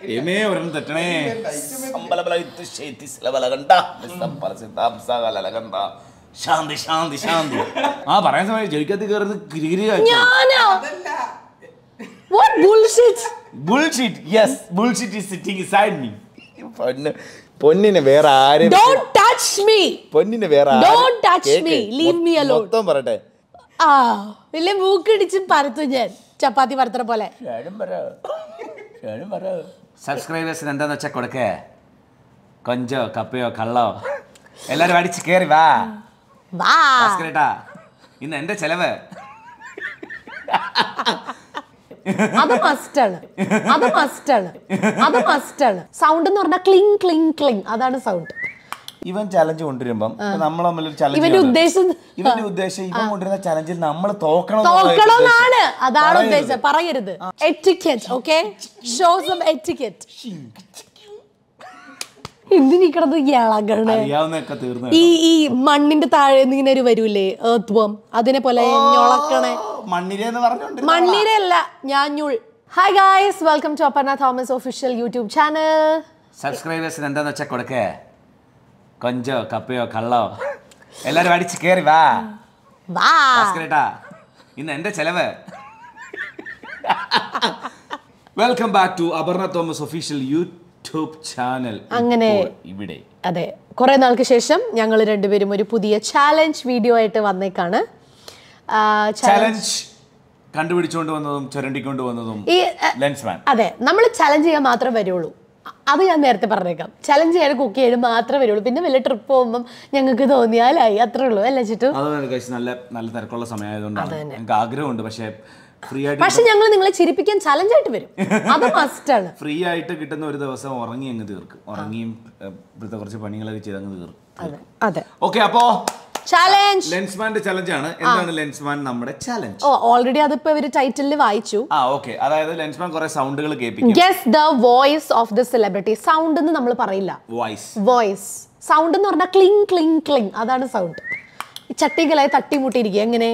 ഏമേ ഒരെണ്ണം തെറ്റണേ ശാന്തി ശാന്തി ശാന്തി ആ പറയാൻ സമയം ചെവിക്കത്തി കയറുന്നത് കിരികിരി ഞാനോ what bullshit bullshit yes bullshit is sitting inside me പൊന്ന് പൊന്നിനെ വേറെ ആരും ഡോണ്ട് ടച്ച് മീ പൊന്നിനെ വേറെ Don't touch me. Leave me alone. മൊത്തം പറയട്ടെ ആ വലിയ മൂക്കിടിച്ച് പരത്തും ഞാൻ ചപ്പാത്തി പരത്തുന്ന പോലെ സബ്സ്ക്രൈബേഴ്സിന് എന്താന്ന് വെച്ചാൽ കൊടുക്കേ കൊഞ്ചോ കപ്പയോ കള്ളോ എല്ലാരും അടിച്ച് കേറി വാ വാ ഭാസ്കരേട്ടാ ഇന്ന് എന്റെ ചെലവ് അത് മസ്റ്റാണ് അത് മസ്റ്റാണ് അത് മസ്റ്റാണ് സൗണ്ട് എന്ന് പറഞ്ഞാൽ ക്ലിങ് ക്ലിങ് ക്ലിങ് അതാണ് സൗണ്ട് ഇവൻ ചലഞ്ച് കൊണ്ടുവരുമ്പം നമ്മൾ തമ്മിൽ ഒരു ചലഞ്ച് ഇവന്റെ ഉദ്ദേശം ഇവന്റെ ഉദ്ദേശം ഇവൻ കൊണ്ടുവരുന്ന ചലഞ്ചിൽ നമ്മൾ തോക്കണം തോക്കണമെന്നാണ് അതാണ് ഉദ്ദേശം പറയരുത് etiquette okay shows of etiquette എന്തിനീ കിടന്ന് ഇളകണേ അറിയാവുന്നൊക്കെ തീർന്നു ഈ ഈ മണ്ണിന്റെ താഴെ നിന്ന് ഇങ്ങനെ ഒരു വരൂലേ ഏത്വം അതിനെ പോലെ ഞൊളക്കണേ മണ്ണിരെന്ന് പറഞ്ഞോണ്ട് മണ്ണിരല്ല ഞാഞ്ഞുൾ hi guys welcome to Aparna Thomas official YouTube channel സബ്സ്ക്രൈബേഴ്സിന് എന്താന്ന് വെച്ചാൽ കൊടുക്കേ കൊഞ്ചോ കപ്പയോ കള്ളോ എല്ലാരും അടിച്ച് കേറി വാ വാ ഭാസ്കരേട്ടാ ഇന്ന് എന്റെ ചെലവ് welcome back to Aparna Thomas official YouTube channel അങ്ങനെ. ഇവിടെ അതെ കുറെ നാൾക്ക് ശേഷം ഞങ്ങൾ രണ്ടുപേരും ഒരു പുതിയ ചാലഞ്ച് വീഡിയോ ആയിട്ട് വന്നേക്കാണ് ആ, challenge- ചലഞ്ച് കണ്ടുപിടിച്ചുകൊണ്ട് വന്നതും ചുരണ്ടിക്കൊണ്ട് വന്നതും ഈ ആ, ലെൻസ്മാൻ അതെ നമ്മൾ ചലഞ്ച് ചെയ്യാൻ മാത്രമേ വരുള്ളൂ അ- അത് ഞാൻ നേരത്തെ പറഞ്ഞേക്കാം ചലഞ്ച് ചെയ്യാൻ കുക്ക് ചെയ്യാൻ മാത്രമേ വരുള്ളൂ പിന്നെ വല്ല ട്രിപ്പ് പോകുമ്പം ഞങ്ങൾക്ക് തോന്നിയാലായി അത്രേ ഉള്ളൂ അല്ലേ ചിട്ടു അതാണ് കഴിച്ച് നല്ല നല്ല തിരക്കുള്ള സമയമായതുകൊണ്ടാണ് ഞങ്ങൾക്ക് ആഗ്രഹമുണ്ട് പക്ഷേ ഫ്രീ ആയിട്ട് പക്ഷെ ഞങ്ങൾ നിങ്ങളെ ചിരിപ്പിക്കാൻ ചലഞ്ച് ആയിട്ട് വരും അത് മസ്റ്റാണ് ഫ്രീ ആയിട്ട് കിട്ടുന്ന ഒരു ദിവസം ഉറങ്ങി അങ്ങ് തീർക്കും ഉറങ്ങിയും ഏഹ്, ഇവിടുത്തെ കുറച്ച് പണികളൊക്കെ ചെയ്ത് അങ്ങ് തീർക്കും അതെ അതെ ഓക്കെ അപ്പോ ചാലഞ്ച് ലെൻസ്മാന്റെ ചലഞ്ച് ആണ് എന്താണ് ലെൻസ്മാൻ നമ്മുടെ ചലഞ്ച് ഓ ഓൾറെഡി അതിപ്പോ ഇവര് ടൈറ്റിലിൽ വായിച്ചു ആ ഓക്കെ അതായത് ലെൻസ്മാൻ കുറെ സൗണ്ടുകൾ കേൾപ്പിക്കും guess the voice of the celebrity sound എന്ന് നമ്മൾ പറയില്ല വോയിസ് വോയിസ് സൗണ്ട് എന്ന് പറഞ്ഞാൽ ക്ലിങ് ക്ലിങ് ക്ലിങ് അതാണ് സൗണ്ട് ചട്ടികളായി തട്ടിമുട്ടിയിരിക്കുക എങ്ങനെ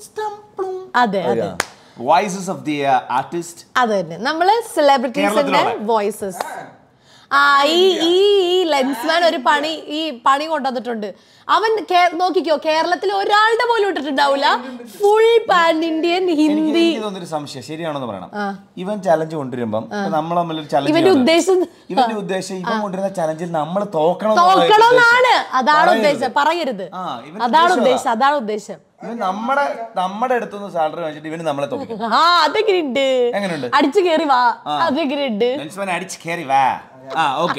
അതെ അതെ വോയിസസ് ഓഫ് ദി ആർട്ടിസ്റ്റ് അത് തന്നെ നമ്മള് സെലിബ്രിറ്റീസിന്റെ കേരളത്തിലുള്ള. വോയിസസ് ആ ഈ ഈ ഈ ലെൻസ്മാൻ ഒരു പണി ഈ പണി കൊണ്ടുവന്നിട്ടുണ്ട് അവൻ കേ- നോക്കിക്കോ കേരളത്തിൽ ഒരാളുടെ പോലും ഇട്ടിട്ടുണ്ടാവില്ല ഫുൾ പാൻ ഇന്ത്യൻ ഹിന്ദി എനിക്ക് തോന്നിയൊരു സംശയം ശരിയാണെന്ന് പറയണം ഇവൻ ചലഞ്ച് കൊണ്ടുവരുമ്പം നമ്മൾ തമ്മിൽ ഒരു ചലഞ്ച് ഇവന്റെ ഉദ്ദേശം ഇവന്റെ ഉദ്ദേശം ഇവൻ കൊണ്ടുവരുന്ന ചലഞ്ചിൽ നമ്മൾ തോക്കണം തോക്കണമെന്നാണ് അതാണ് ഉദ്ദേശം പറയരുത് ആ, ഇവന്റെ അതാണ് ഉദ്ദേശം ഉദ്ദേശം അതാണ് ഉദ്ദേശം ഇവൻ നമ്മുടെ നമ്മുടെ അടുത്തുനിന്ന് സാലറി വാങ്ങിച്ചിട്ട് ഇവന് നമ്മളെ തോക്കും ആ അതെങ്ങനെ ഉണ്ട് എങ്ങനെയുണ്ട്? അടിച്ചു കേറി വാ അതെങ്ങനെ ഉണ്ട് ലെൻസ്മാൻ അടിച്ച് കയറി വാ ആ ഓക്കെ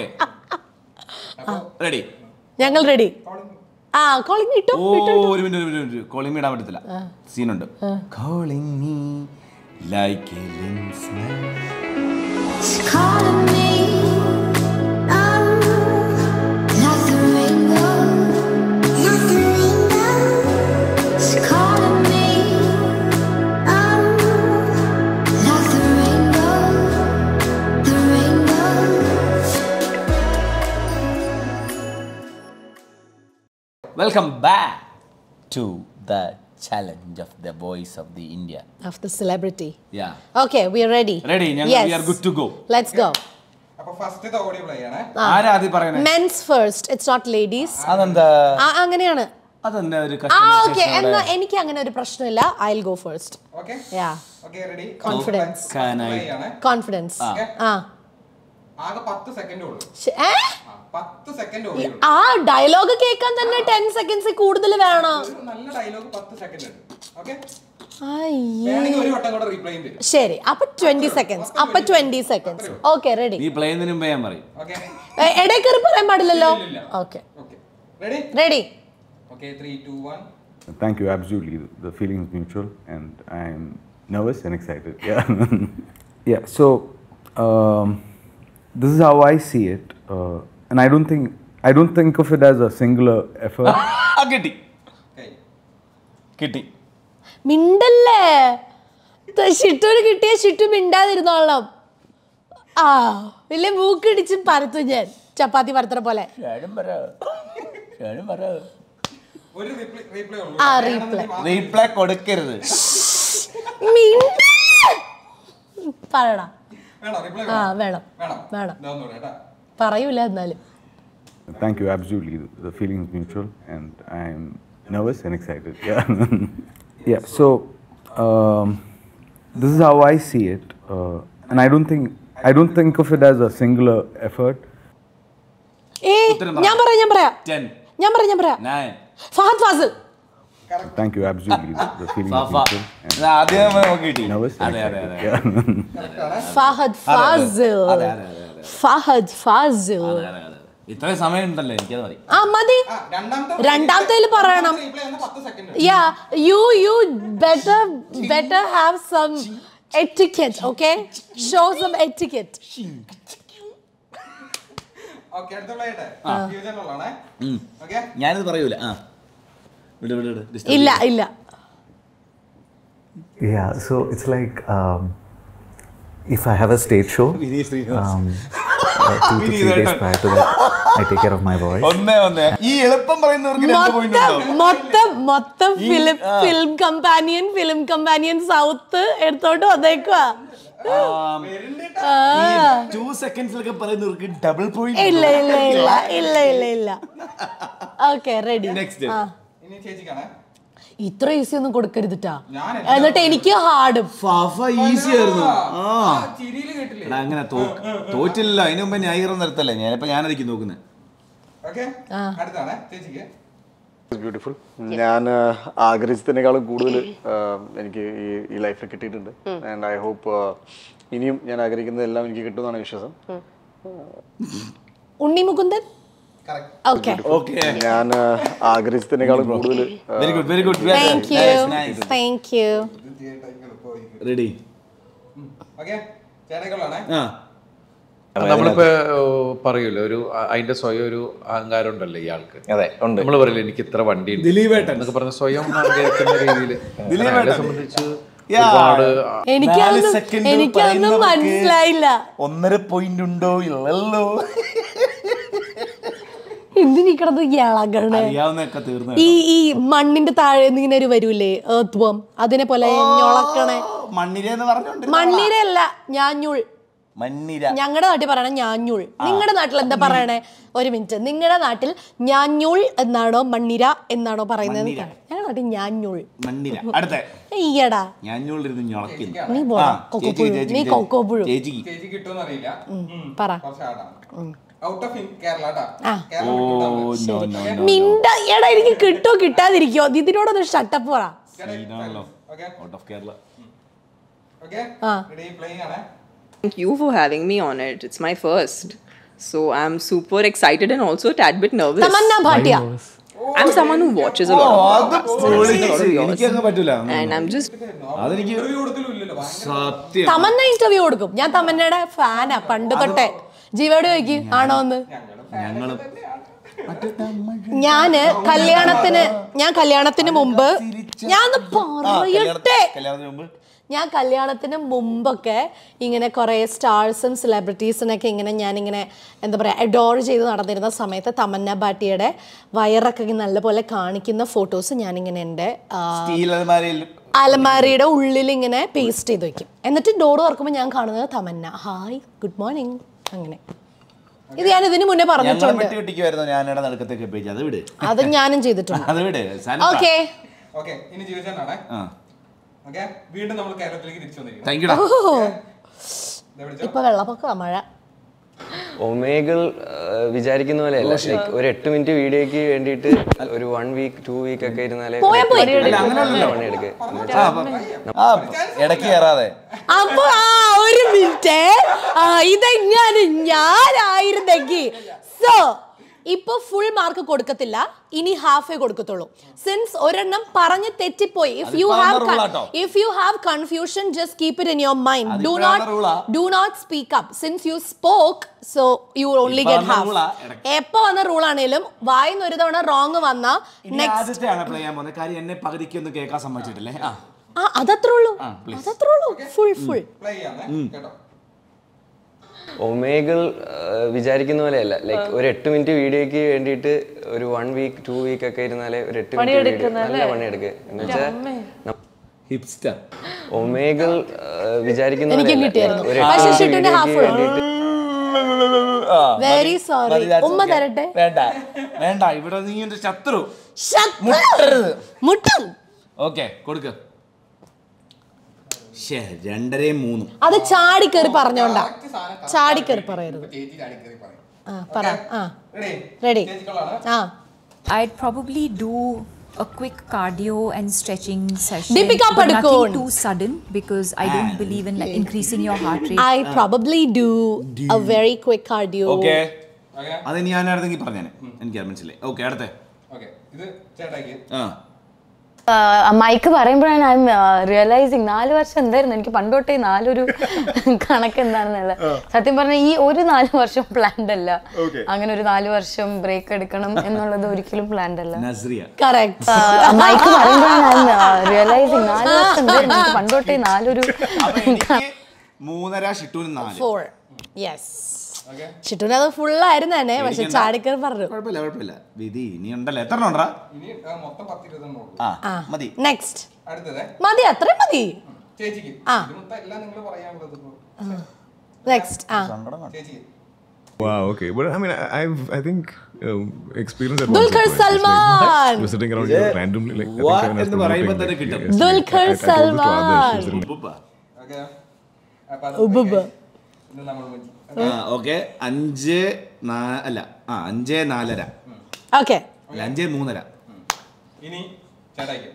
റെഡി ഞങ്ങൾ റെഡി ആ കോളിംഗ് ഇട്ടു ഓ ഒരു മിനിറ്റ് ഒരു മിനിറ്റ് കോളിംഗ് മീ ഇടാൻ പറ്റത്തില്ല സീനുണ്ട് calling me like a Lensman Calling me, I'm like the rainbow, like the rainbow. It's calling me, I'm like the rainbow, the rainbow. Welcome back to the challenge of the voice of the India of the celebrity yeah okay we are ready Ready, ഞങ്ങൾ- we are good to go. Let's go അപ്പൊ ഫസ്റ്റത്തെ audio play ആണ് ആരാ ആദ്യം പറയുന്നത് men's first it's not ladies അതെന്താ അങ്ങനെയാണ് അതെന്താ ഒരു ആ ഓക്കെ customization എന്നാ അവിടെ? എനിക്ക് അങ്ങനെ ഒരു പ്രശ്നമില്ല I will go first okay yeah okay ready Confidence. കാനായി. ആണ് കോൺഫിഡൻസ് ആ ആകെ പത്ത് സെക്കൻഡ് ഉള്ളൂ ശ- ഏ? ആ, പത്ത് സെക്കൻഡ് ഓഡിയോ ആ ഡയലോഗ് കേൾക്കാൻ തന്നെ ടെൻ സെക്കൻഡ്സ് കൂടുതൽ വേണം ഒരു നല്ല ഡയലോഗ് പത്ത് സെക്കൻഡ് ഉണ്ട് ഓക്കെ അയ്യേ വേണമെങ്കിൽ ഒരു വട്ടം കൂടെ റീപ്ലേയും തരും ശരി അപ്പൊ ട്വന്റി സെക്കൻഡ്സ് അപ്പൊ ട്വന്റി സെക്കൻഡ്സ് ഓക്കെ റെഡി നീ പ്ലേന്നതിന് മുമ്പേ ഞാൻ പറയും ഓക്കെ ഇടയിൽ കയറി പറയാൻ പാടില്ലല്ലോ ഇല്ലില്ല. Okay okay ready ready okay three two one Thank you. Absolutely, the feeling is mutual, and I'm nervous and excited. Yeah, yeah. So um, this is how I see it, uh, and I don't think I don't think of it as a singular effort. ആ, കിട്ടി കൈ കിട്ടി മിണ്ടല്ലേ ത- ഷിട്ടുവിന് കിട്ടിയ ഷിട്ടു മിണ്ടാതിരുന്നോളണം ആ വലിയ മൂക്കിടിച്ച് പരത്തും ഞാൻ ചപ്പാത്തി പരത്തുന്ന പോലെ ഒരു റീപ്ലേ റീപ്ലേ ഉള്ളൂ ആ, വേണമെന്നുണ്ടെങ്കിൽ replay. മാത്രം റീപ്ലേ കൊടുക്കരുത് മിണ്ട പറയടാ വേണോ റിപ്ലൈ ആ വേണം വേണം വേണം ഇതാ ഒന്നുകൂടെ കേട്ടാ പറയൂല എന്നാലും Thank you, absolutely. The, the feeling is mutual, and I'm nervous and excited. Yeah. yeah. So, um, this is how I see it, uh, and I don't think I don't think of it as a singular effort. ഏ ഉത്തരം ഞാൻ പറയാം ഞാൻ പറയാം ten ഞാൻ പറയാം ഞാൻ പറയാം നയൻ Fahadh Faasil Thank you, absolutely. The, the feeling is mutual, and ആദ്യം നമുക്ക് കിട്ടി nervous and അതെ അതെ excited. അതെ Yeah. ഫഹദ് ഫാസിൽ അതെ അതെ അതെ അതെ ഫഹദ് ഫാസിൽ അതെ അതെ അതെ ഇത്രയും സമയം ഉണ്ടല്ലോ എനിക്കത് മതി ആ മതി ആ, രണ്ടാമത്തെ രണ്ടാമത്തേൽ പറയണം റിപ്ലൈ വന്ന പത്ത് second yeah you you better better have some etiquette okay show some etiquette okay അടുത്ത പ്ലേ ആയിട്ടെ ഫ്യൂച്ചറിലുള്ളതാണേ ഓക്കെ ഞാനിത് പറയൂല ആ വിട് വിട് വിട് Disturb ഇല്ല ചെയ്യരുത്. ഇല്ല Yeah, so it's like um, if I have a stage show, Vineeth Srinivas. um, uh, two to three days Vinithan. prior to that, I take care of my voice. ഒന്നേ ഒന്നേ ഈ എളുപ്പം പറയുന്നവർക്ക് രണ്ട് പോയിന്റ് മൊത്തം ഉണ്ടാവും മൊത്തം മൊത്തം ഈ- ഫിലിം ആ. Film Companion Film Companion South എടുത്തോട്ട് വന്നേക്കുവാ ടു സെക്കൻഡ്സിലൊക്കെ പറയുന്നവർക്ക് ഡബിൾ പോയിന്റ് ഇല്ല ഇല്ല ഇല്ല ഇല്ല ഇല്ല ഇല്ല ഓക്കെ റെഡി നെക്സ്റ്റ് ആ ഇനി ചേച്ചിക്കാണേ ഇത്ര ഈസി ഒന്നും കൊടുക്കരുതിട്ടാ ഞാൻ എന്നിട്ട് എനിക്ക് ഹാർഡും ഫഫ ഈസി ആയിരുന്നു ആ ചിരിയിൽ കേട്ടില്ലേ എടാ അങ്ങനെ തോക്ക് തോറ്റില്ല അതിന് മുമ്പ് ന്യായീകരണം നിർത്തല്ലേ ഞാനിപ്പോ ഞാനായിരിക്കും നോക്കുന്നത് ഓക്കെ അടുത്താണ് ചേച്ചിക്ക് ബ്യൂട്ടിഫുൾ ഞാൻ ആഗ്രഹിച്ചതിനേക്കാളും കൂടുതൽ എനിക്ക് ഈ ഈ ലൈഫിൽ കിട്ടിയിട്ടുണ്ട് ആൻഡ് ഐ ഹോപ്പ് ഇനിയും ഞാൻ ആഗ്രഹിക്കുന്നതെല്ലാം എനിക്ക് കിട്ടുമെന്നാണ് വിശ്വാസം Unni Mukundan correct okay okay ഞാൻ ആഗ്രഹിച്ചതിനേക്കാളും കൂടുതൽ very good very good thank you thank you ready okay ചേട്ടയ്ക്കുള്ളതാണേ ആ നമ്മളിപ്പോ ഓ, പറയൂലോ ഒരു അ- അതിന്റെ സ്വയം ഒരു അഹങ്കാരം ഉണ്ടല്ലോ ഇയാൾക്ക് അതെ ഉണ്ട് നമ്മൾ പറയില്ല എനിക്ക് ഇത്ര വണ്ടി ഉണ്ട് ദിലീപേട്ടൻ എന്നൊക്കെ പറഞ്ഞ സ്വയം അഹങ്കരിക്കുന്ന രീതിയിൽ ദിലീപേട്ടൻ. സംബന്ധിച്ച് യാ. ഒരുപാട് നാല് എനിക്കതൊന്നും second എനിക്കതൊന്നും പറയുന്നവർക്ക് മനസ്സിലായില്ല ഒന്നര പോയിന്റ് ഉണ്ടോ ഇല്ലല്ലോ എന്തിനീ കിടന്ന് ഇളകണേ അറിയാവുന്നൊക്കെ തീർന്നു ഈ ഈ മണ്ണിന്റെ താഴെ നിന്ന് ഇങ്ങനെ ഒരു വരൂലേ ഏത്വം അതിനെ പോലെ ഞൊളക്കണേ മണ്ണിര എന്ന് പറഞ്ഞോണ്ട് മണ്ണിരല്ല ഞാഞ്ഞുൾ മണ്ണിര ഞങ്ങളുടെ നാട്ടിൽ പറയണ ഞാഞ്ഞുൾ നിങ്ങളുടെ നാട്ടിൽ എന്താ പറയണേ ഒരു മിനിറ്റ് നിങ്ങളുടെ നാട്ടിൽ ഞാഞ്ഞുൾ എന്നാണോ മണ്ണിര എന്നാണോ പറയുന്നത് ഞങ്ങളുടെ നാട്ടിൽ ഞാഞ്ഞുൾ മണ്ണിര അടുത്ത ഈയടാ ഞാഞ്ഞുള്ളിരുന്ന് ഞൊളക്കുന്നു നീ ആ, പോടാ ചേച്ചിക്ക്, കൊക്കോപ്പുഴു ചേച്ചിക്ക്, നീ ചേച്ചിക്ക്. കൊക്കോപ്പുഴു ചേച്ചിക്ക് ചേച്ചി കിട്ടുമെന്ന് അറിയില്ല പറ കുറച്ച് ആടാണ് ഔട്ട് ഓഫ് കേരള കേട്ടാ ആ. കേരള ഓ വിട്ടിട്ടാണ്. നോ നോ നോ മിണ്ട എടാ എനിക്ക് കിട്ടോ കിട്ടാതിരിക്കോ ഇതിനോടൊന്ന് ഷട്ടപ്പ് പറ സീനാണല്ലോ okay out of Kerala okay ആ. റെഡി പ്ലേയിങ് ആണേ Thank you for having me on it. It's my first. So I'm super excited and also a tad bit nervous. Tamannaah Bhatia I'm someone who watches a lot of അത് podcasts and listens to a lot of yours. എനിക്കങ്ങ് പറ്റൂല And I'm just അതെനിക്ക് interview കൊടുത്തിലും ഇല്ലല്ലോ ഭയങ്കര സത്യം Tamannaah interview കൊടുക്കും ഞാൻ തമന്നയുടെ ഫാനാ പണ്ട് തൊട്ടേ ജീവയോട് ചോദിക്കും ആണോ എന്ന് ഞങ്ങളും ഞാന് കല്യാണത്തിന് ഞാൻ കല്യാണത്തിന് മുമ്പ് ഞാൻ പറയട്ടെ കല്യാണത്തിന് മുമ്പ് ഞാൻ കല്യാണത്തിന് മുമ്പൊക്കെ ഇങ്ങനെ കുറേ സ്റ്റാർസും സെലിബ്രിറ്റീസിനൊക്കെ ഇങ്ങനെ ഞാനിങ്ങനെ എന്താ പറയുക അഡോർ ചെയ്ത് നടന്നിരുന്ന സമയത്ത് തമന്ന ഭാട്ടിയുടെ വയറൊക്കെ ഇങ്ങനെ നല്ലപോലെ കാണിക്കുന്ന ഫോട്ടോസ് ഞാനിങ്ങനെ എൻ്റെ ആ, സ്റ്റീൽ അലമാരയിൽ അലമാരയുടെ ഉള്ളിൽ ഇങ്ങനെ പേസ്റ്റ് ചെയ്ത് വെക്കും എന്നിട്ട് ഡോർ തുറക്കുമ്പോൾ ഞാൻ കാണുന്നത് തമന്ന ഹായ് ഗുഡ് മോർണിംഗ് അങ്ങനെ ഇത് ഞാൻ ഇതിനു മുന്നേ ഞങ്ങളെ പറഞ്ഞിട്ടുണ്ട് പെട്ടി ഒട്ടിക്കുമായിരുന്നു ഞാനിവിടെ നടുക്കത്തേക്ക് പേജ് അത് വിട് അത് ഞാനും ചെയ്തിട്ടുണ്ട് അത് വിട് ഓക്കെ ഓക്കെ ഇനി ജീവിച്ചാണേ ആ ഓക്കെ വീണ്ടും നമ്മൾ കേരളത്തിലേക്ക് തിരിച്ചു വന്നിരിക്കുന്നു താങ്ക് യുടാ ദേ വിളിച്ചോ. ഇപ്പൊ വെള്ളപ്പൊക്ക മഴ ഒമേഗൾ വിചാരിക്കുന്ന പോലെയല്ല ലൈക്ക് ഒരു എട്ട് മിനിറ്റ് വീഡിയോക്ക് വേണ്ടിയിട്ട് ഒരു വൺ വീക്ക് ടു വീക്ക് ഒക്കെ ഇരുന്നാലേ പോയാ പോയി. പണിയെടുക്ക് ആ ഇടയ്ക്ക് കയറാതെ അപ്പൊ ആ ഒരു മിനിറ്റ് ആ ഇതെങ്ങനെ ഞാനായിരുന്നെങ്കിൽ സോ ഇപ്പൊ ഫുൾ മാർക്ക് കൊടുക്കത്തില്ല ഇനി ഹാഫേ കൊടുക്കത്തുള്ളൂ സിൻസ് ഒരെണ്ണം പറഞ്ഞ് തെറ്റിപ്പോയി ഇഫ് യു അതിപ്പോ ഹാവ് അതാണ് rule ആട്ടോ. If you have confusion just keep it in your mind do അതിപ്പോ നോട്ട് അതാണ് rule ആ. Do not speak up since you spoke so you only ഇപ്പൊ ഗെറ്റ് വന്ന ഹാഫ് rule ആ, ഇടയ്ക്ക്. എപ്പോ വന്ന റൂൾ ആണെങ്കിലും വായിന്ന് ഒരു തവണ റോങ് വന്ന ഇനി നെക്സ്റ്റ് ആദ്യത്തെയാണ് പ്ലേ ചെയ്യാൻ പോകുന്നത് കാര്യം എന്നെ പകുതിക്കൊന്നും കേൾക്കാൻ സമ്മതിച്ചിട്ടില്ലേ ആ ആ അതത്രേ ഉള്ളൂ please. അതത്രേ ഉള്ളൂ ഫുൾ ഫുൾ പ്ലേ ചെയ്യാന്നേ കേട്ടോ ഒമേഗൾ വിചാരിക്കുന്ന പോലെയല്ല ലൈക്ക് ഒരു എട്ട് മിനിറ്റ് വീഡിയോക്ക് വേണ്ടിയിട്ട് ഒരു വൺ വീക്ക് ടു വീക്ക് ഒക്കെ ഇരുന്നാലേ ഒരു എട്ട് മിനിറ്റ് വീഡിയോ നല്ല പണിയെടുക്ക് എന്ന് വെച്ചാൽ ഹിപ്സ്റ്റർ ഒമേഗൾ വിചാരിക്കുന്ന എനിക്കും പോലെയല്ല. കിട്ടിയായിരുന്നു. ഒരു എട്ട് പക്ഷേ minute ഷിട്ടുവിന്റെ half വീഡിയോയ്ക്ക് ഉള്ളൂ. വേണ്ടിയിട്ട് ആ, വെരി മതി, സോറി മതി, that's ഉമ്മ okay. തരട്ടെ വേണ്ട വേണ്ട ഇവിടെ നീ എന്റെ ശത്രു ശത്രു. മുട്ടരുത് മുട്ടും ഓക്കെ കൊടുക്ക ശേ രണ്ടരയും മൂന്നും അത് ചാടി കയറി പറഞ്ഞോണ്ടാ ചാടി കയറി പറയരുത് ചേച്ചി ചാടി കയറി പറയും ആ പറ ആ റെഡി റെഡി ചേച്ചിക്കുള്ളതാണ് ആ I'd probably do a quick cardio and stretching session. Deepika but Padukone. nothing too sudden because I don't believe in like increasing your heart rate. I probably do a very quick cardio okay okay അത് ഞാൻ ആയിരുന്നെങ്കിൽ പറഞ്ഞേനെ എനിക്ക് മനസ്സിലായി okay അടുത്തേ okay ഇത് ചേട്ടാക്കി ആ mic പറയുമ്പോഴാണ് I am realising നാല് വർഷം എന്തായിരുന്നു എനിക്ക് പണ്ടോട്ടേ നാലൊരു കണക്ക് എന്താണെന്നുള്ള സത്യം പറഞ്ഞാൽ ഈ ഒരു നാല് വർഷം പ്ലാൻഡ് അല്ല അങ്ങനെ ഒരു നാല് വർഷം ബ്രേക്ക് എടുക്കണം എന്നുള്ളത് ഒരിക്കലും പ്ലാൻഡ് അല്ല നസ്രിയ കറക്റ്റ് മൈക്ക് പറയുമ്പോഴാണ് ഐ എം റിയലൈസിങ് നാല് വർഷം എന്തായിരുന്നു എനിക്ക് പണ്ടോട്ടേ നാലൊരു അപ്പൊ എനിക്ക് മൂന്നര ഷിട്ടൂന് നാല് ഫോർ യെസ് ഷിട്ടുവിന് അത് ഫുൾ ആയിരുന്നു തന്നെ പക്ഷെ പേടിക്കണ്ട. ചാടിക്കറി പറഞ്ഞു കുഴപ്പമില്ല കുഴപ്പമില്ല വിധി ഇനി ഉണ്ടല്ലോ എത്ര ഉണ്ടാ ഇനി ആ, മൊത്തം പത്ത് ഇരുപതെണ്ണം ഉള്ളൂ ആ മതി നെക്സ്റ്റ് അടുത്തത് മതി അത്രയും മതി ചേച്ചിക്ക് ആ. ഇത് മൊത്തം എല്ലാം നിങ്ങൾ പറയാനുള്ളത് ഇപ്പൊ. നെക്സ്റ്റ് ആ ചേച്ചിക്ക് Wow. Okay. But I mean, I, I've I think um, experienced that. Dulquer once or twice. It's Salman. Like, visiting around here randomly, like I What think Kevin has എന്ന് been പറയുമ്പോ looking, തന്നെ like, കിട്ടും. yes, Dulquer I, I, I told this to others. Salman. She's like, ഉപ്പുപ്പ. ഓക്കെ അപ്പൊ അത് ഉബ്ബുബ്ബ. ഇത് നമ്മൾ മുഞ്ചി. ആ ഓക്കെ അഞ്ച് നാ- അല്ല ആ അഞ്ച് നാലര ഓക്കെ അല്ല അഞ്ച് മൂന്നര ഇനി ചേട്ടായിക്ക്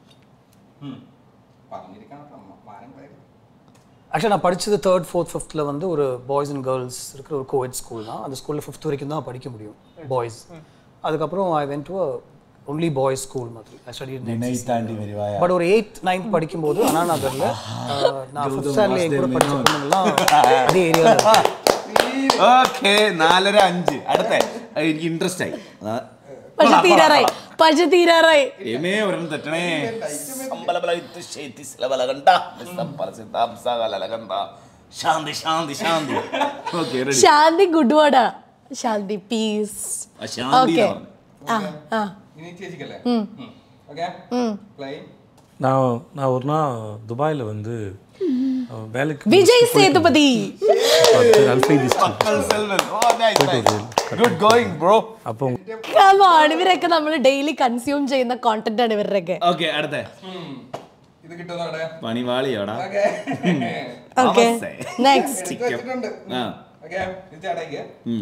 പറഞ്ഞിരിക്കണം കേട്ടോ, അമ്മ. മാനം കളയരുത്. ஆக்சுவலாக நான் படித்தது தேர்ட் ஃபோர்த் ஃபிஃப்த்தில் வந்து ஒரு பாய்ஸ் அண்ட் கேர்ள்ஸ் இருக்கிற ஒரு கோவிட் ஸ்கூல் தான் அந்த ஸ்கூலில் ஃபிஃப்த் வரைக்கும் தான் படிக்க முடியும் பாய்ஸ் அதுக்கப்புறம் I went to only boys school மாதிரி ஐ ஸ்டடி பட் ஒரு எயித் நைன்த் படிக்கும்போது அண்ணா நகரில் நான் ஃபிஃப்த் ஸ்டாண்டர்ட்ல என் கூட படிச்ச பொண்ணுங்கள்லாம் அதே ஏரியாவில் ഓക്കെ നാലര അഞ്ച് അടുത്ത എനിക്ക് ഇൻട്രസ്റ്റ് ആയി ആ, പക്ഷെ തീരാറായി പക്ഷെ തീരാറായി ഏമേ ഒരെണ്ണം തെറ്റണേ സമ്പലബലയുത്ത് ശേത്തി സലബലകണ്ട, നിസ്സംപലസിദ്ധാം സകലലകണ്ട. ശാന്തി ശാന്തി ശാന്തി ഓക്കെ റെഡി ശാന്തി ഗുഡ് വേർഡാ ശാന്തി പീസ് ആ, ശാന്തി ഓക്കെ എന്ന് ആ ആ ഇനി ചേച്ചിക്കല്ലേ ഉം. ഓക്കെ ഉം. പ്ലെയിൻ நான் நான் ஒரு நாள் துபாயில் வந்து அஹ், வேலைக்கு വിജയ് സേതുപതി அல்ஃபை டிஸ்ட்ரிக்ட் മക്കൾ സെൽവൻ ഓ നൈസ് ഗുഡ് ഗോയിങ് ബ്രോ அப்போ കമാണ് ഇവരൊക്കെ നമ്മൾ ഡെയിലി കൺസ്യൂം ചെയ്യുന്ന കോണ്ടന്റ് ആണ് ഇവരുടെയൊക്കെ ഓക്കെ അടുത്ത ഇത് കിട്ടുന്നവിടെ പണിവാളിയോടാ ഓക്കെ ഓക്കെ നെക്സ്റ്റ് എടുത്ത് വെച്ചിട്ടുണ്ട് ആ ഓക്കെ ഇത് ചേട്ടായിക്ക്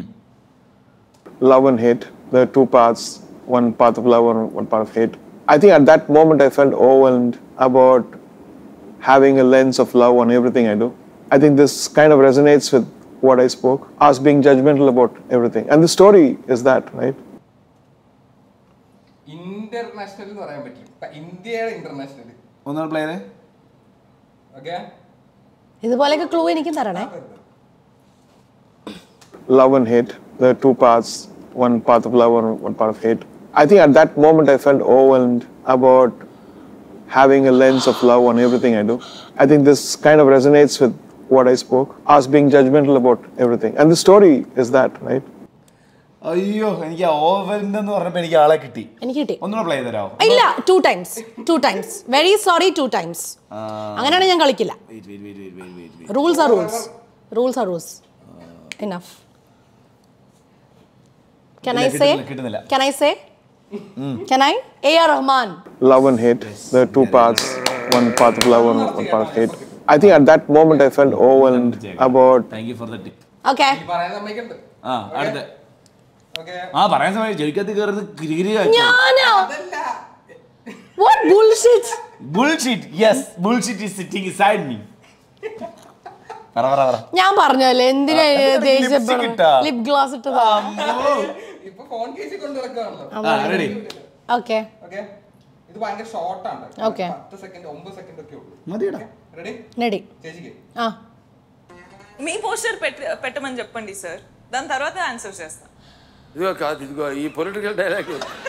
love and hate. There are two paths, one path of love and one path of hate. I think at that moment I felt overwhelmed about having a lens of love on everything I do. I think this kind of resonates with what I spoke. I was being judgmental about everything. And the story is that, right? International എന്ന് പറയാൻ പറ്റില്ല ഇപ്പൊ ഇന്ത്യയുടെ international ഒന്നുകൂടെ play ചെയ്തേ okay ഇതുപോലെയൊക്കെ clue എനിക്കും തരണേ Love and hate. There are two paths, one path of love and one path of hate. I think at that moment I felt overwhelmed about having a lens of love on everything I do. I think this kind of resonates with what I spoke. I was being judgmental about everything. And the story is that, right? അയ്യോ എനിക്ക് ഓവറിന്റെ എന്ന് പറഞ്ഞപ്പോ എനിക്ക് ആളെ കിട്ടി എനിക്ക് കിട്ടി ഒന്നുകൂടെ പ്ലേ ചെയ്തരാമോ ഇല്ല two times two times very sorry two times അങ്ങനെയാണെങ്കിൽ ഞാൻ കളിക്കില്ല rules are rules rules are rules enough Can I കിട്ടുന്നില്ല, say? കിട്ടുന്നില്ല, കിട്ടുന്നില്ല. Can I say? Can I? A.R. Rahman. Love and hate. There are two paths, one path of love and one path of hate. I think at that moment I felt overwhelmed about thank you for the tip Okay. പറയാൻ സമ്മതിക്കണ്ട് ആ അടുത്ത okay ആ പറയാൻ സമയം ചെവിക്കത്ത് കയറുന്നത് കിരികിരി ഞാനോ? What bullshit? Bullshit yes bullshit is sitting inside me പറ പറ പറ ഞാൻ പറഞ്ഞല്ലേ എന്തിനാ ആ, എന്നിട്ട് lipstick ഇട്ടാ? ലിപ് ഗ്ലാസ് ഇട്ടത് ഇപ്പൊ ഫോൺ കേസിൽ കൊണ്ട് നടക്കുകയാണല്ലോ ആ റെഡി ഓക്കെ ഓക്കെ ഇത് ഭയങ്കര ഷോർട്ടാണ് Okay. പത്ത് സെക്കൻഡ് ഒമ്പത് സെക്കൻഡ് ഒക്കെ ഉള്ളൂ മതിയെടാ. റെഡി നെടി ചേച്ചിക്ക് ആ మీ పోస్టర్ పెట్టి పెట్టమని చెప్పండి సార్ దాని తర్వాత ఆన్సర్ చేస్తా ఇదిగో కాదు ఇదిగో ఈ పొలిటికల్ డైలాగ్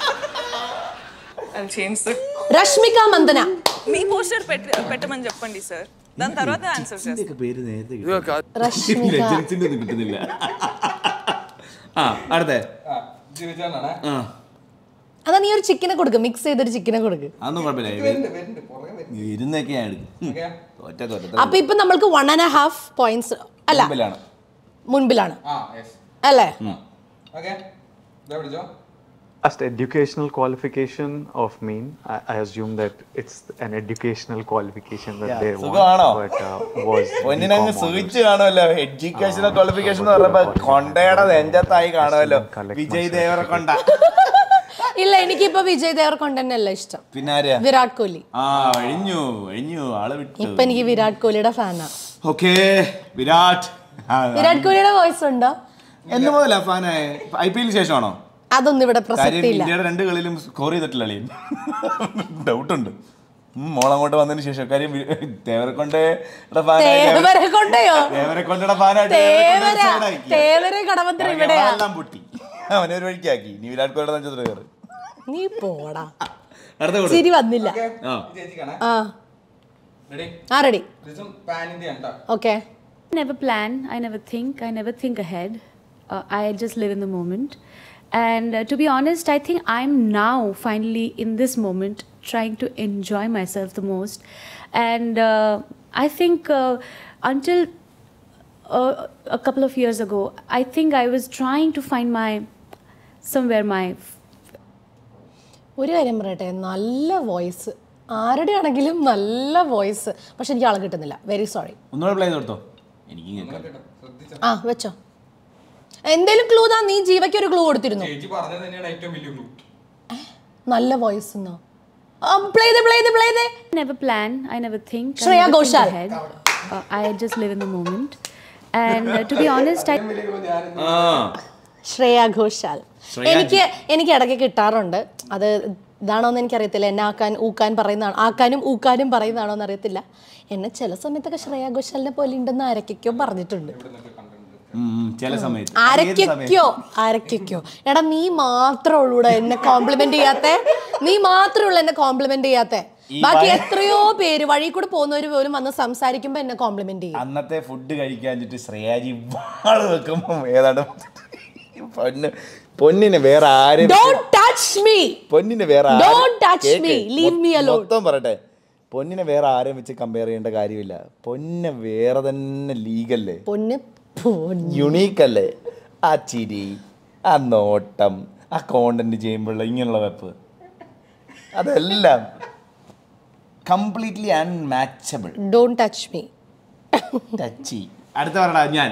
అది చేంజ్ సార్ രശ്മിക മന്ദന మీ పోస్టర్ పెట్టి పెట్టమని చెప్పండి సార్ దాని తర్వాత ఆన్సర్ చేస్తా ഒക്കെ പേര് നേരത്തെ ఇదిగో కాదు രശ്മിക രജനിച്ചിന്റെ ഒന്നും കിട്ടുന്നില്ല ആ അടുത്ത ആ ജിവിജാനാണ് ആ അതാ നീ ഒരു ചിക്കനെ കൊടുക്ക് മിക്സ് ചെയ്തൊരു ചിക്കനെ കൊടുക്ക് അതൊന്നും കുഴപ്പമില്ല ഇരുന്നൊക്കെ ഞാൻ എടുക്കും തോറ്റ തോറ്റ അപ്പൊ ഇപ്പൊ നമ്മൾക്ക് വൺ ആൻഡ് ഹാഫ് പോയിന്റ്സ് അല്ല മുമ്പിലാണ് മുൻപിലാണ് ആ യെസ് അല്ലേ ഓക്കെ ഇതാ പിടിച്ചോ Last educational qualification of mean, I, I assume that it's an educational qualification that Yeah, they സുഖമാണോ? want, but uh, was പൊന്നിനങ്ങ് BCom സുഖിച്ച് കാണുമല്ലോ എഡ്യൂക്കേഷണൽ ക്വാളിഫിക്കേഷൻ എന്ന് പറയുമ്പോ കൊണ്ടയുടെ നെഞ്ചത്തായി കാണുമല്ലോ വിജയ് ദേവരക്കൊണ്ട ഇല്ല എനിക്കിപ്പോ വിജയ് ദേവർകൊണ്ടല്ല ഇഷ്ടം പിന്നെ ആരെയാ വിരാട് കോഹ്ലി ആ കഴിഞ്ഞു കഴിഞ്ഞു ആള് വിട്ടു ഇപ്പൊ എനിക്ക് വിരാട് കോഹ്ലിയുടെ ഫാനാ ഓക്കേ വിരാട് ആ, വിരാട് കോഹ്ലിയുടെ വോയിസ് ഉണ്ടോ എന്ന് മുതലാ ഫാനായ ഐ പി എല്ലിന് ശേഷമാണോ അതൊന്നും ഇവിടെ കാര്യം പ്രസക്തി ഇല്ല ഇന്ത്യയുടെ രണ്ട് കളിയിലും സ്കോർ ചെയ്തിട്ടില്ല അളിയൻ ഡൗട്ടുണ്ട് മോളങ്ങോട്ട് വന്നതിന് ശേഷം കാര്യം വി- ദേവരക്കൊണ്ടേ തേവരെ കൊണ്ടയോ ദേവരക്കൊണ്ടയുടെ ഫാനായിട്ട് തേവര തേവരെ കടമത്തിൽ ഇവിടെയാ എല്ലാം പൊട്ടി അവനെ ഒരു വഴിക്കാക്കി ഇനി വിരാട് കോഹ്ലിയുടെ നക്ഷത്ര കയറി നീ പോടാ അടുത്ത കൊടു. ചിരി വന്നില്ല ആ. ചേച്ചിക്കാണേ ആ റെഡി ആ റെഡി ഇതും പാൻ ഇന്ത്യ ആണ് ട്ടോ. Okay I never plan, I never think, I never think ahead. Uh, I just live in the moment. And uh, to be honest, I think I'm now finally in this moment trying to enjoy myself the most. And uh, I think uh, until uh, a couple of years ago, I think I was trying to find my somewhere my ഒരു കാര്യം പറയട്ടെ നല്ല voice ആരുടെ ആണെങ്കിലും നല്ല voice പക്ഷെ എനിക്ക് ആളെ കിട്ടുന്നില്ല വെരി സോറി ഒന്നുകൂടെ പ്ലേ ചെയ്ത് കൊടുത്തോ എനിക്ക് കേൾക്കാം ആ വെച്ചോ എന്തേലും ക്ലൂ താ നീ ജീവയ്ക്ക് ഒരു ക്ലൂ കൊടുത്തിരുന്നു ചേച്ചി പറഞ്ഞത് തന്നെയാണ് ഏറ്റവും വലിയ ഗ്ലൂ നല്ല വോയിസ് എന്നോ പ്ലേ ചെയ്ത് പ്ലേ ചെയ്ത് പ്ലേ ചെയ്ത് I never plan, I never think, I Shreya never think Ghoshal. ahead. Uh, I just live in the moment. And uh, to be honest, I. Shreya Ghoshal Shreya എനിക്ക് എനിക്ക് ഇടയ്ക്ക് കിട്ടാറുണ്ട് അത് ഇതാണോ എന്ന് എനിക്കറിയത്തില്ല എന്നെ ആക്കാൻ ഊക്കാൻ പറയുന്നതാണ് ആക്കാനും ഊക്കാനും പറയുന്നതാണോ എന്ന് അറിയത്തില്ല എന്നെ ചില സമയത്തൊക്കെ ശ്രേയ ഘോഷാലിനെ പോലെ ഉണ്ടെന്ന് ആരൊക്കെയോ പറഞ്ഞിട്ടുണ്ട് ഉം, ചില സമയത്ത് ഏത് ആരൊക്കെയോ സമയത്ത്? ആരൊക്കെയോ എടാ നീ മാത്രമേ ഉള്ളൂടാ എന്നെ കോംപ്ലിമെന്റ് ചെയ്യാത്ത നീ മാത്രമേ ഉള്ളൂ എന്നെ കോംപ്ലിമെന്റ് ചെയ്യാത്ത ഈ ബാക്കി ഭയ- എത്രയോ പേര് വഴി കൂടെ പോകുന്നവര് പോലും വന്ന് സംസാരിക്കുമ്പോ എന്നെ കോംപ്ലിമെന്റ് ചെയ്യും അന്നത്തെ ഫുഡ് കഴിക്കാഞ്ഞിട്ട് ശ്രേയാജി വാള് വെക്കുമ്പോ ഏതാണ്ട് പൊന്ന് പൊന്നിനെ വേറെ ആരും Don't touch me. പൊന്നിനെ വേറെ Don't ആരും- touch cake, me. Leave me മൊ- alone. മൊത്തം പറയട്ടെ പൊന്നിനെ വേറെ ആരും വെച്ച് കമ്പയർ ചെയ്യേണ്ട കാര്യമില്ല പൊന്നെ വേറെ തന്നെ ലീഗല്ലേ പൊന്ന് പൊന്ന് യുണീക്ക് അല്ലേ ആ ചിരി ആ നോട്ടം ആ കോണ്ടന്റ് ചെയ്യുമ്പോഴുള്ള ഇങ്ങനെയുള്ള വെപ്പ് അതെല്ലാം completely unmatchable don't touch me ടച്ചി അടുത്ത പറടാ ഞാൻ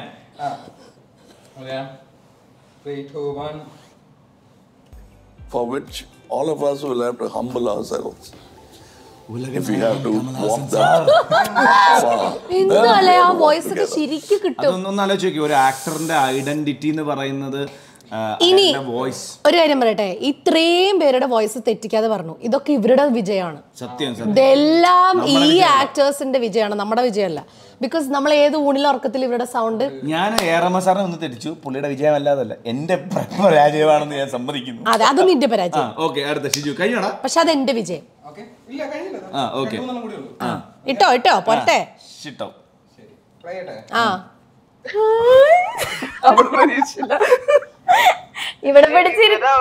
okay three two one for which all of us will have to humble ourselves. If we have to walk that far. എന്താല്ലേ ആ വോയിസ് ഒക്കെ ശരിക്കും കിട്ടും അതൊന്നും ആലോചിച്ച് നോക്കി ഒരു ആക്ടറിന്റെ ഐഡന്റിറ്റി എന്ന് പറയുന്നത് ഇനി വോയിസ് ഒരു കാര്യം പറയട്ടെ ഇത്രയും പേരുടെ വോയിസ് തെറ്റിക്കാതെ പറഞ്ഞു ഇതൊക്കെ ഇവരുടെ വിജയമാണ് സത്യം സത്യം ഇതെല്ലാം ഈ നമ്മുടെ വിജയമല്ല. ആക്ടേഴ്സിന്റെ വിജയമാണ് നമ്മുടെ വിജയമല്ല ബിക്കോസ് നമ്മൾ ഏത് ഊണിലും ഉറക്കത്തിൽ ഇവരുടെ സൗണ്ട് ഞാൻ ഏറമ്മ സാറിനെ ഒന്ന് തെറ്റിച്ചു പുള്ളിയുടെ വിജയമല്ലാതല്ല എന്റെ പരാജയമാണെന്ന് ഞാൻ സമ്മതിക്കുന്നു അതെ അത് നിന്റെ പരാജയം ഓക്കെ അടുത്ത ഷിജു കഴിഞ്ഞോടാ പക്ഷെ അത് എന്റെ വിജയം ഇല്ല കഴിഞ്ഞില്ല ആ ഓക്കെ രണ്ടുമൂന്നെണ്ണം കൂടി ഉള്ളൂ ഇട്ടോ ഇട്ടോ പോട്ടെ ഷിട്ടോ പ്ലേ ചെയ്യട്ടെ ആ ഇവിടെ പിടിച്ചിരുന്നോ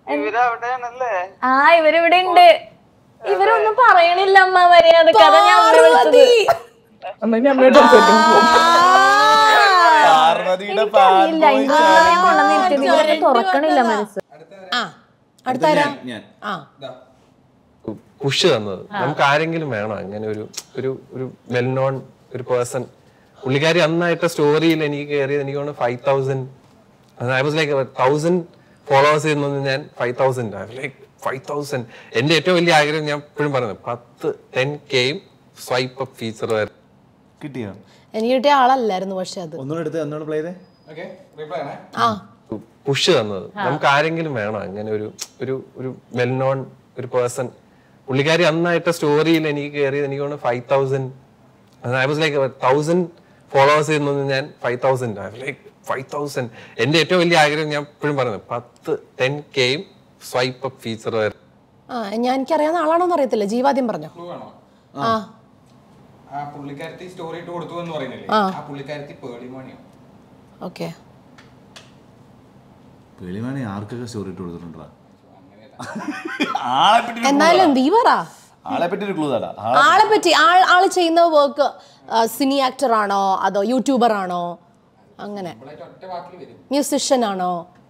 ആ ഇവരിവിടെ ഉണ്ട് ഇവരൊന്നും പറയണില്ല അമ്മ മര്യാദ കഥ ഞാൻ അമ്മയെ വിളിച്ചത്. പാർവതിയുടെ എനിക്കറിയില്ല ഇങ്ങനെ കൊണ്ടുവന്നിട്ട് ഇവരൊക്കെ തുറക്കണില്ല മനസ്സ് ആ അടുത്ത ആരാ ഞാൻ ആ പുഷ് തന്നത് നമുക്ക് ആരെങ്കിലും വേണം അങ്ങനെ ഒരു ഒരു ഒരു വെൽ നോൺ ഒരു പേഴ്സൺ പുള്ളിക്കാരി അന്നായിട്ട് സ്റ്റോറിയിൽ എനിക്ക് കയറിയത് എനിക്ക് തോന്നുന്നു five thousand I was like thousand followers ചെയ്യുന്നത് ഞാൻ five thousand I like five thousand എന്റെ ഏറ്റവും വലിയ ആഗ്രഹം ഞാൻ എപ്പോഴും പറയുന്നത് പത്ത് ടെൻ കെയും സ്വൈപ്പ് അപ്പ് ഫീച്ചർ കിട്ടിയോ എനിക്ക് കിട്ടിയ ആളല്ലായിരുന്നു പക്ഷെ അത് ഒന്നുകൂടെ എടുത്ത് ഒന്നുകൂടെ പ്ലേ ചെയ്തേ ഓക്കെ റീപ്ലൈ ആണേ ആ പുഷ് തന്നത് നമുക്ക് ആരെങ്കിലും വേണം അങ്ങനെ ഒരു ഒരു ഒരു വെൽ നോൺ ഒരു പേഴ്സൺ പുള്ളിക്കാരി അന്നായിട്ട് സ്റ്റോറിയിൽ എനിക്ക് കയറിയത് എനിക്ക് തോന്നുന്നു five thousand I was like thousand followers ചെയ്യുന്നത് ഞാൻ five thousand I like five thousand എന്റെ ഏറ്റവും വലിയ ആഗ്രഹം ഞാൻ എപ്പോഴും പറയുന്നത് പത്ത് ടെൻ കെയും സ്വൈപ്പ് അപ്പ് ഫീച്ചർ ആ ഞാൻ എനിക്കറിയാവുന്ന ആളാണോന്ന് അറിയത്തില്ല ജീവാദ്യം പറഞ്ഞോ ക്ലൂ ആണോ ആ ആ പുള്ളിക്കാരത്തി സ്റ്റോറി ഇട്ട് കൊടുത്തു എന്ന് പറയുന്നില്ലേ ആ. ആ പുള്ളിക്കാരത്തി പേളിമണിയോ ഓക്കെ വെളിമാണി ആർക്കൊക്കെ സ്റ്റോറി ഇട്ട് കൊടുത്തിട്ടുണ്ടാ ആളെ പറ്റി ഒരു clue എന്നാലും താ. നീ പറ ആളെ പറ്റി ഒരു ക്ലൂ തടാ ആളെ പറ്റി ആൾ ആള് ചെയ്യുന്ന വർക്ക് സിനി ആക്ടർ ആണോ അതോ യൂട്യൂബർ ആണോ അങ്ങനെ മ്യൂസിഷ്യൻ ആണോ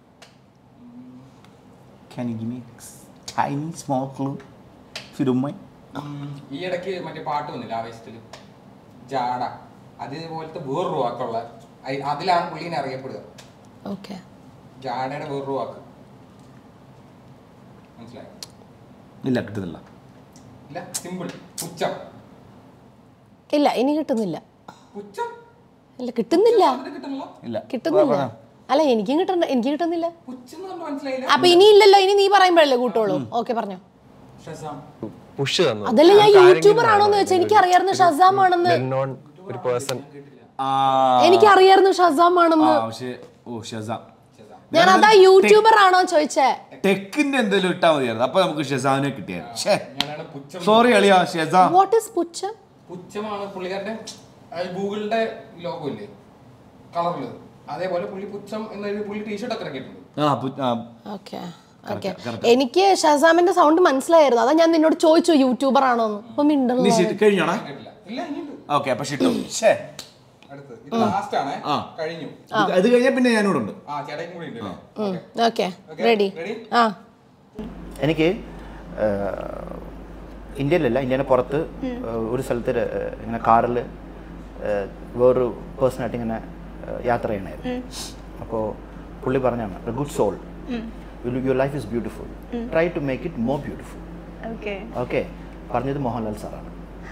Can you give me tiny small clue if you don't mind? ഈ ഇടയ്ക്ക് മറ്റേ പാട്ട് വന്നില്ല ആവേശത്തില് ജാട അതേപോലത്തെ വേറൊരു വാക്കുള്ള അയ്- അതിലാണ് പുള്ളീനെ അറിയപ്പെടുക ഓക്കെ ജാടയുടെ വേറൊരു വാക്ക് മനസ്സിലായോ ഇല്ല കിട്ടുന്നില്ല ഇല്ല സിമ്പിൾ പുച്ഛം ഇല്ല ഇനി കിട്ടുന്നില്ല പുച്ഛം ഇല്ല കിട്ടുന്നില്ല ഇല്ല കിട്ടുന്നില്ല അല്ല എനിക്കും കിട്ടണ്ട എനിക്ക് കിട്ടുന്നില്ല പുച്ഛം എന്ന് പറഞ്ഞാൽ മനസ്സിലായില്ല അപ്പൊ ഇനി ഇല്ലല്ലോ ഇനി നീ പറയുമ്പോഴല്ലേ കൂട്ടുള്ളൂ ഓക്കെ പറഞ്ഞോ ഷസാം പുഷ് തന്നത് അതല്ല ഞാൻ നമുക്ക് ആരെങ്കിലും യൂട്യൂബർ ആണോന്ന് വെച്ചാൽ എനിക്ക് അറിയായിരുന്നു ഷസാം ആണെന്ന് well known ഒരു പേഴ്സൺ എനിക്ക് അറിയായിരുന്നു ഷസാം ആണെന്ന് ആ, പക്ഷേ ഓ ഷസാം ഞാൻ അതാ യൂട്യൂബർ ആണോ ചോദിച്ചേ ടെക്കിന്റെ എന്തെങ്കിലും ഇട്ടാ മതിയായിരുന്നു അപ്പൊ നമുക്ക് ഷെസാമിനെ കിട്ടിയായിരുന്നു സോറി അളിയാ ഷെസാം വാട്ട് ഇസ് പുച്ഛം പുച്ഛമാണ് പുള്ളിക്കാരുടെ ആ ഗൂഗിളിന്റെ ലോഗോ ഇല്ലേ കളറില് അതേപോലെ പുള്ളി പുച്ഛം എന്നൊരു പുള്ളി ടീഷർട്ട് ഒക്കെ ഇറക്കിയിട്ടുണ്ട് ആ പു- ആ, ഓക്കെ Correct, ഓക്കെ correct. എനിക്ക് ഷസാമിന്റെ സൗണ്ട് മനസ്സിലായിരുന്നു അതാ ഞാൻ നിന്നോട് ചോദിച്ചു യൂട്യൂബർ ആണോന്ന് അപ്പൊ നീ മിണ്ടല്ലോ ഷിറ്റ് കഴിഞ്ഞോടാ ഇല്ല ഇനിയുണ്ട് ഓക്കെ അപ്പൊ ഷിട്ടു ഷേ അടുത്ത് ഇത് ലാസ്റ്റ് ആണ് ആ. കഴിഞ്ഞു ഇത് അത് കഴിഞ്ഞാൽ പിന്നെ ഞാനിവിടെ ഉണ്ട് ആ ചേട്ടൻ കൂടി ഉണ്ട് അല്ലേ? Okay Okay, ready ready? ആ എനിക്ക് ഏഹ്, ഇന്ത്യയിലല്ല ഇന്ത്യയുടെ പുറത്ത് ഏഹ്, ഒരു സ്ഥലത്ത് ര- ഏഹ്, ഇങ്ങനെ കാറിൽ വേറൊരു പേഴ്സണായിട്ട് ഇങ്ങനെ ഏഹ്, യാത്ര ചെയ്യണമായിരുന്നു അപ്പോൾ പുള്ളി പറഞ്ഞാണ് good soul your life is beautiful try to make it more beautiful Okay. Okay പറഞ്ഞത് മോഹൻലാൽ സാറാണ്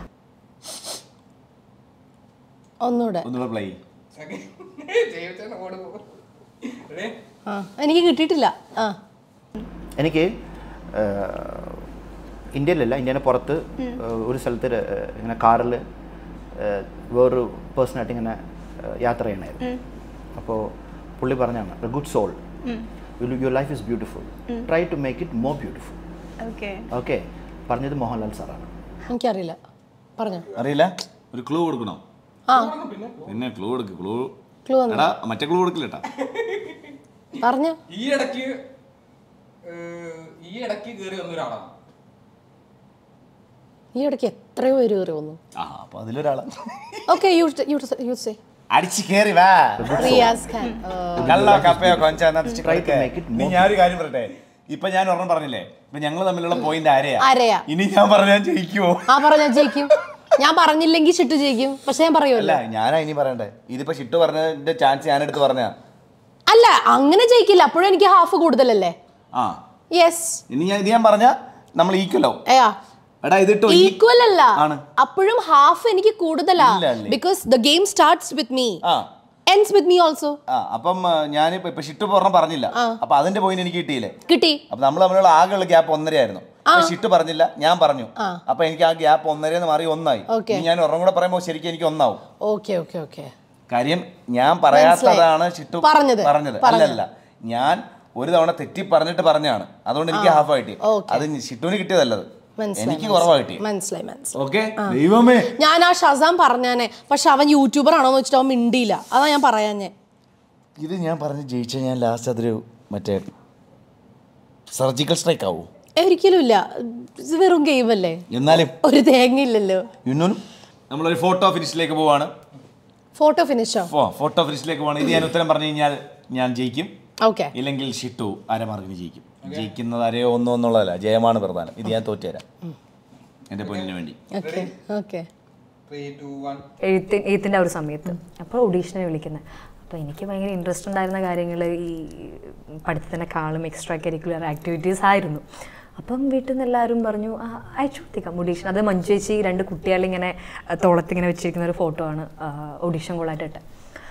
ഒന്നുകൂടെ ഒന്നുകൂടെ പ്ലേ ജൈവചേട്ടൻ ഓട് പോ. Ready? ആ എനിക്ക് കിട്ടിയിട്ടില്ല ആ എനിക്ക് ഏഹ്, ഇന്ത്യയിലല്ല ഇന്ത്യയുടെ പുറത്ത് ഏഹ്, ഒരു സ്ഥലത്ത് ര- ഏഹ്, ഇങ്ങനെ കാറിൽ വേറൊരു പേഴ്സണായിട്ട് ഇങ്ങനെ ഏഹ്, യാത്ര ചെയ്യണമായിരുന്നു അപ്പോൾ പുള്ളി പറഞ്ഞാണ് good soul your life is beautiful try to make it more beautiful Okay. Okay പറഞ്ഞത് മോഹൻലാൽ സാറാണ് എനിക്കറിയില്ല പറഞ്ഞോ അറിയില്ല ഒരു ക്ലൂ കൊടുക്കണം ആ പിന്നെ ക്ലൂ കൊടുക്ക് ക്ലൂ Clue തന്നോ? എടാ മറ്റേ ക്ലൂ കൊടുക്കില്ല കേട്ടാ പറഞ്ഞോ ഈ ഇടയ്ക്ക് ഏഹ്, ഈ ഇടയ്ക്ക് കയറി വന്ന ഒരാളാണ് ഈ ഇടയ്ക്ക് എത്രയോ പേര് കയറി വന്നു ആ അപ്പൊ അതിലൊരാളാ ഓക്കെ യു യു സേ അടിച്ച് കേറി വാ റിയാസ് ഖാൻ കള്ളോ കപ്പയോ കൊഞ്ചോ എന്നാ വെച്ച് Try to കൊടുക്ക്. make it നീ more ഞാനൊരു കാര്യം പറയട്ടെ ഇപ്പൊ ഞാൻ ഒരെണ്ണം പറഞ്ഞില്ലേ ഇപ്പൊ ഞങ്ങൾ തമ്മിലുള്ള പോയിന്റ് ആരെയാ ആരെയാ? ഇനി ഞാൻ പറഞ്ഞാൽ ജയിക്കുമോ ആ പറഞ്ഞ ജയിക്കും ഞാൻ പറഞ്ഞില്ലെങ്കിൽ ചിട്ടു ജയിക്കും പക്ഷെ ഞാൻ അല്ല പറയുമല്ലോ ഞാനാ ഇനി പറയണ്ടേ ഇതിപ്പോ ഷിട്ട് പറഞ്ഞതിന്റെ ചാൻസ് ഞാൻ എടുത്ത് പറഞ്ഞ അല്ല അങ്ങനെ ജയിക്കില്ല അപ്പോഴും എനിക്ക് ഹാഫ് കൂടുതലല്ലേ ആ യെസ് ഇനി ഞാൻ ഇത് ഞാൻ പറഞ്ഞ നമ്മൾ ഈക്വലോ ഏയാ എടാ ഇതിട്ടോ ഈ- ഈക്വൽ അല്ല ആണ്. അപ്പോഴും ഹാഫ് എനിക്ക് കൂടുതലാ ഇല്ല അല്ലേ? Because the game starts with me ആ എൻഡ്സ് വിത്ത് മീ ഓൾസോ ആ അപ്പം ഞാനിപ്പോ ഇപ്പൊ ഷിട്ട് പറഞ്ഞ പറഞ്ഞില്ല അപ്പൊ അതിന്റെ പോയിന്റ് എനിക്ക് കിട്ടിയില്ലേ കിട്ടി അപ്പൊ നമ്മൾ തമ്മിലുള്ള ആകെയുള്ള ഗ്യാപ്പ് ഒന്നരയായിരുന്നു അപ്പൊ ഷിട്ട് പറഞ്ഞില്ല ഞാൻ പറഞ്ഞു ആ. അപ്പൊ എനിക്ക് ആ ഗ്യാപ്പ് ഒന്നരയെന്ന് മാറി ഒന്നായി Okay. ഇനി ഞാൻ ഒരെണ്ണം കൂടെ പറയുമ്പോൾ ശരിക്കും എനിക്ക് ഒന്നാവും ഓക്കെ ഓക്കെ ഓക്കെ കാര്യം ഞാൻ പറയാത്തതാണ് ഷിട്ടു പറഞ്ഞത്. പറഞ്ഞത് പറഞ്ഞത്. അല്ലല്ല ഞാൻ ഒരു തവണ തെറ്റി പറഞ്ഞിട്ട് പറഞ്ഞാണ് അതുകൊണ്ട് എനിക്ക് ആ. ഹാഫ് ആയിട്ട് Okay. അത് ഷിട്ടുവിന് കിട്ടിയതല്ലത് മനസ്സിലായി എനിക്ക് കുറവാ കിട്ടി മനസ്സിലായി മനസ്സിലായി ഓക്കെ ആ. ദൈവമേ ഞാൻ ആ ഷസാം പറഞ്ഞാനെ പക്ഷെ അവൻ യൂട്യൂബർ ആണോന്ന് വെച്ചിട്ട് അവൻ മിണ്ടിയില്ല അതാ ഞാൻ പറയാഞ്ഞേ ഇത് ഞാൻ പറഞ്ഞ് ജയിച്ച ഞാൻ ലാസ്റ്റ് അതൊരു മറ്റേ സർജിക്കൽ സ്ട്രൈക്ക് ആവൂ ഒരിക്കലും ഇല്ല ഇത് വെറും ഗെയിം അല്ലേ എന്നാലും ഒരു തേങ്ങ ഇല്ലല്ലോ യുന്നൂനും നമ്മളൊരു ഫോട്ടോ ഫിനിഷിലേക്ക് പോവാണ് ഫോട്ടോ ഫിനിഷോ ഫോട്ടോ ഫിനിഷിലേക്ക് പോവാണ് ഇത് ഞാൻ ഉത്തരം പറഞ്ഞു കഴിഞ്ഞാൽ ഞാൻ ജയിക്കും ഓക്കെ ഇല്ലെങ്കിൽ ഷിട്ടു അരമാർക്കിന് ജയിക്കും ജയിക്കുന്നത് അരയോ ഒന്നോ എന്നുള്ളതല്ല ജയമാണ് പ്രധാനം ഇത് ഞാൻ തോറ്റുതരാം എൻ്റെ പൊന്നിന് വേണ്ടി okay okay three two one എഴുത്ത് എഴുത്തിൻ്റെ ആ ഒരു സമയത്ത് അപ്പോൾ ഓഡീഷനെ വിളിക്കുന്നത് അപ്പോൾ എനിക്ക് ഭയങ്കര ഇൻട്രസ്റ്റ് ഉണ്ടായിരുന്ന കാര്യങ്ങൾ ഈ പഠിത്തത്തിനെക്കാളും എക്സ്ട്രാ കരിക്കുലർ ആക്ടിവിറ്റീസ് ആയിരുന്നു അപ്പം വീട്ടിൽ നിന്ന് എല്ലാവരും പറഞ്ഞു "ആ, അയച്ചു കൊടുത്തേക്കാം ഓഡീഷൻ അത് മഞ്ജു ചേച്ചി രണ്ട് കുട്ടികളിങ്ങനെ അഹ് തോളത്തിങ്ങനെ വെച്ചിരിക്കുന്ന ഒരു ഫോട്ടോ ആണ് ഓഡീഷൻ കോളായിട്ട് ഇട്ടത്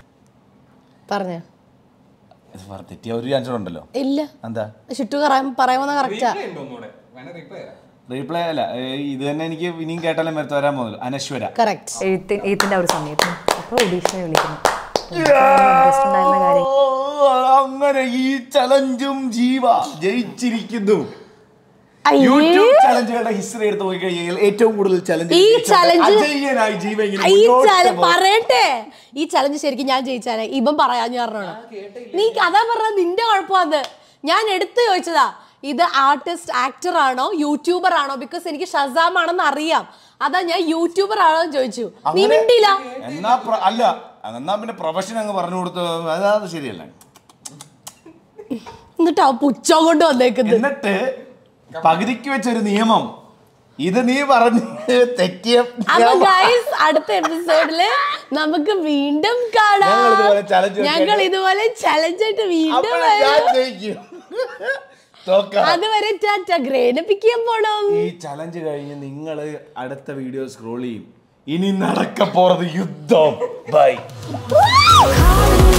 പറഞ്ഞോ ഇത് പറ, തെറ്റിയ ഒരു ചാൻസ് ഉണ്ടല്ലോ ഇല്ല എന്താ ചുറ്റു പറയാമെന്ന കറക്റ്റാ റീപ്ലേ ഉണ്ടോ ഒന്നുകൂടെ വേണേ റീപ്ലേ തരാം റീപ്ലേ അല്ല ഏ, ഇത് തന്നെ എനിക്ക് ഇനിയും കേട്ടാലും വരത്ത് വരാൻ പോകുന്നു അനശ്വര കറക്റ്റ് എഴുത്ത് എഴുത്തിൻ്റെ ആ ഒരു സമയത്ത് അപ്പോൾ ഓഡീഷനെ വിളിക്കുന്നു ഇൻട്രസ്റ്റ് ഉണ്ടായിരുന്ന കാര്യം അങ്ങനെ ഈ ചലഞ്ചും ജീവ ജയിച്ചിരിക്കുന്നു അയ്യേ. യൂട്യൂബ് ചലഞ്ചുകളുടെ ഹിസ്റ്ററി എടുത്ത് നോക്കി കഴിഞ്ഞാൽ ഏറ്റവും കൂടുതൽ ചലഞ്ച് ഈ ചലഞ്ച് അജയ്യനായി ജീവ ഇങ്ങനെ ഈ മുന്നോട്ട് ചലഞ്ച് പോകും. പറയട്ടെ ഈ ചലഞ്ച് ശരിക്കും ഞാൻ ജയിച്ചാനെ ഇവൻ പറയാൻ പറഞ്ഞാണ് നീ അതാ പറഞ്ഞ നിന്റെ കുഴപ്പമാണ് ഞാൻ എടുത്തു ചോദിച്ചതാ ഇത് ആർട്ടിസ്റ്റ് ആക്ടർ ആണോ യൂട്യൂബർ ആണോ ബിക്കോസ് എനിക്ക് ഷസാം ആണെന്ന് അറിയാം അതാ ഞാൻ യൂട്യൂബർ ആണോ എന്ന് ചോദിച്ചു നീ അങ്ങനെ- മിണ്ടില്ല എന്നാ പ്ര- അല്ല എന്നാ പിന്നെ പ്രൊഫഷൻ അങ്ങ് പറഞ്ഞു കൊടുത്തു അതാത് ശരിയല്ല എന്നിട്ട് ആ പുച്ഛം കൊണ്ട് വന്നേക്കുന്നത് എന്നിട്ട് പകുതിക്ക് വെച്ചൊരു നിയമം ഇത് നീ പറഞ്ഞ് തെറ്റിയ അപ്പൊ ഗൈസ് അടുത്ത എപ്പിസോഡില് നമുക്ക് വീണ്ടും കാണാം ഞങ്ങൾ ഇതുപോലെ challenge വെക്കാൻ- ഞങ്ങൾ ഇതുപോലെ ചലഞ്ച് ആയിട്ട് വീണ്ടും അപ്പോൾ ഞാൻ വരും. ജയിക്കും. തോക്കാം. അതുവരെ ടാറ്റ ഗ്രേനെ പിക്ക് ചെയ്യാൻ പോണം ഈ ചലഞ്ച് കഴിഞ്ഞ് നിങ്ങൾ അടുത്ത വീഡിയോ സ്ക്രോൾ ചെയ്യും ഇനി നടക്ക പോறது യുദ്ധം ബൈ Calling